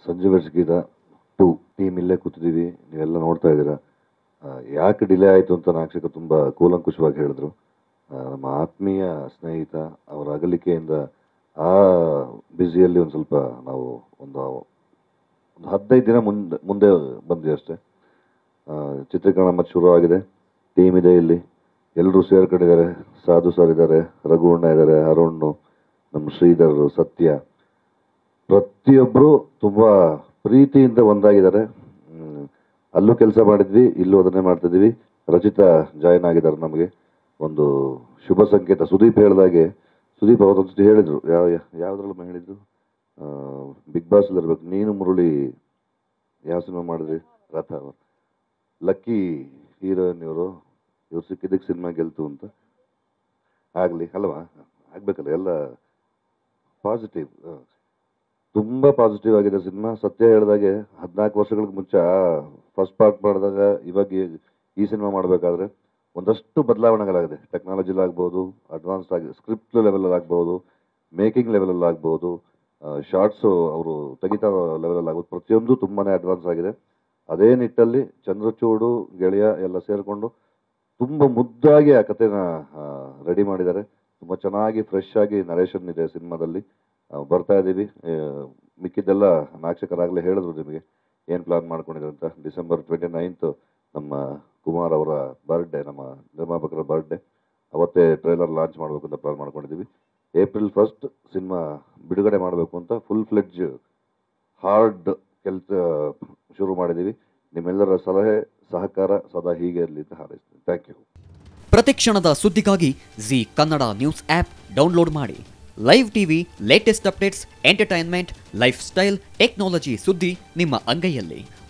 ಸಂಜೆ ಗೀತ two team ಇಲ್ಲೇ ಕೂತಿದ್ದೀವಿ ನೀವೆಲ್ಲ ನೋಡ್ತಾ ಇದ್ದೀರಾ ಆ, ಯಾಕೆ ಡಿಲೇ ಆಯಿತು ಅಂತ ನಾಕ್ಷಕ ತುಂಬ ಕೂಲಂಕುಷವಾಗಿ ಹೇಳಿದ್ರು ಆ, ನಮ್ಮ ಆತ್ಮೀಯ ಸ್ನೇಹಿತ ಅವರ ಅಗಲಿಕೆಯಿಂದ ಆ ಬ್ಯುಸಿಯಲ್ಲಿ ಒಂದು ಸ್ವಲ್ಪ ನಾವು ಒಂದು ಒಂದು ಹದಿನೈದು ದಿನ ಮುಂದೆ ಮುಂದೆ ಬಂದ್ವಿ ಅಷ್ಟೇ ಆ, ಚಿತ್ರೀಕರಣ ಮತ್ತೆ ಶುರು ಆಗಿದೆ ಟೀಮ್ ಇದೆ ಇಲ್ಲಿ ಎಲ್ಲರೂ ಸೇರ್ಕೊಂಡಿದ್ದಾರೆ ಸಾಧು ಸರ್ ಇದ್ದಾರೆ ರಘುವಣ್ಣ ಇದ್ದಾರೆ ಅರುಣ್ಣು ನಮ್ಮ ಶ್ರೀಧರ್ ಸತ್ಯ ಪ್ರತಿಯೊಬ್ಬರು ತುಂಬ ಪ್ರೀತಿಯಿಂದ ಒಂದಾಗಿದ್ದಾರೆ ಹ್ಮ್. ಅಲ್ಲೂ ಕೆಲಸ ಮಾಡಿದ್ವಿ ಇಲ್ಲೂ ಅದನ್ನೇ ಮಾಡ್ತಿದ್ವಿ ರಚಿತಾ ಜಾಯ್ನ್ ಆಗಿದ್ದಾರೆ ನಮಗೆ ಒಂದು ಶುಭ ಸಂಕೇತ ಸುದೀಪ್ ಹೇಳ್ದಾಗೆ ಸುದೀಪ್ ಅವತ್ತೊಂದ್ಸತಿ ಹೇಳಿದ್ರು ಯಾವ ಯಾವ್ದ್ರಲ್ಲಮ್ಮ ಹೇಳಿದ್ರು ಬಿಗ್ ಬಾಸ್ ಇರ್ಬೇಕು ನೀನು ಮುರುಳಿ ಯಾವ ಸಿನಿಮಾ ಮಾಡಿದ್ರಿ ರಥ ಲಕ್ಕಿ ಹೀರೋಯಿನ್ ಇವರು ಇವ್ರು ಸಿಕ್ಕಿದ್ದಕ್ಕೆ ಸಿನಿಮಾ ಗೆಲ್ತು ಅಂತ ಆಗಲಿ ಅಲ್ವಾ ಆಗ್ಬೇಕಲ್ಲ ಎಲ್ಲ ಪಾಸಿಟಿವ್ ತುಂಬ ಪಾಸಿಟಿವ್ ಆಗಿದೆ ಸಿನಿಮಾ ಸತ್ಯ ಹೇಳಿದಾಗೆ ಹದಿನಾಲ್ಕು ವರ್ಷಗಳಿಗೆ ಮುಂಚೆ ಫಸ್ಟ್ ಪಾರ್ಟ್ ಮಾಡಿದಾಗ ಇವಾಗ ಈ- ಈ ಸಿನಿಮಾ ಮಾಡಬೇಕಾದ್ರೆ ಒಂದಷ್ಟು ಬದಲಾವಣೆಗಳಾಗಿದೆ ಟೆಕ್ನಾಲಜಿಲಾಗ್ಬೋದು ಅಡ್ವಾನ್ಸ್ ಆಗಿ ಸ್ಕ್ರಿಪ್ಟ್ ಲೆವೆಲಲ್ಲಿ ಆಗ್ಬೋದು ಮೇಕಿಂಗ್ ಲೆವೆಲಲ್ಲಿ ಆಗ್ಬೋದು ಶಾರ್ಟ್ಸು ಅವರು ತೆಗಿತಾ ಲೆವೆಲಲ್ಲಿ ಆಗ್ಬೋದು ಪ್ರತಿಯೊಂದು ತುಂಬಾ ಅಡ್ವಾನ್ಸ್ ಆಗಿದೆ ಅದೇ ನಿಟ್ಟಲ್ಲಿ ಚಂದ್ರಚೂಡು ಗೆಳೆಯ ಎಲ್ಲ ಸೇರಿಕೊಂಡು ತುಂಬ ಮುದ್ದಾಗಿ ಆ ಕಥೆನ ರೆಡಿ ಮಾಡಿದ್ದಾರೆ ತುಂಬ ಚೆನ್ನಾಗಿ ಫ್ರೆಶ್ ಆಗಿ ನರೇಶನ್ ಇದೆ ಸಿನಿಮಾದಲ್ಲಿ ಆ, ಬರ್ತಾ ಇದ್ದೀವಿ ಆ, ಮಿಕ್ಕಿದ್ದೆಲ್ಲ ನಾಕ್ಷಕರಾಗಲೇ ಹೇಳಿದ್ರು ನಿಮಗೆ ಏನು ಪ್ಲಾನ್ ಮಾಡ್ಕೊಂಡಿದ್ದಾರೆ ಅಂತ ಡಿಸೆಂಬರ್ ಟ್ವೆಂಟಿ ನೈನ್ತ್ ನಮ್ಮ ಕುಮಾರ್ ಅವರ ಬರ್ಡೇ ನಮ್ಮ ನಿರ್ಮಾಪಕರ ಬರ್ಡೇ ಅವತ್ತೇ ಟ್ರೈಲರ್ ಲಾಂಚ್ ಮಾಡಬೇಕು ಅಂತ ಪ್ಲಾನ್ ಮಾಡ್ಕೊಂಡಿದ್ದೀವಿ ಏಪ್ರಿಲ್ ಫಸ್ಟ್ ಸಿನಿಮಾ ಬಿಡುಗಡೆ ಮಾಡಬೇಕು ಅಂತ ಫುಲ್ ಫ್ಲೆಡ್ಜ್ ಹಾರ್ಡ್ ಕೆಲಸ ಶುರು ಮಾಡಿದ್ದೀವಿ ನಿಮ್ಮೆಲ್ಲರ ಸಲಹೆ ಸಹಕಾರ ಸದಾ ಹೀಗೆ ಇರಲಿ ಅಂತ ಹಾರೈಸ್ತೀನಿ ಥ್ಯಾಂಕ್ ಯು ಪ್ರತಿಕ್ಷಣದ ಸುದ್ದಿಗಾಗಿ Zee Kannada news app download ಮಾಡಿ live TV latest updates entertainment lifestyle technology ಸುದ್ದಿ ನಿಮ್ಮ ಅಂಗೈಯಲ್ಲಿ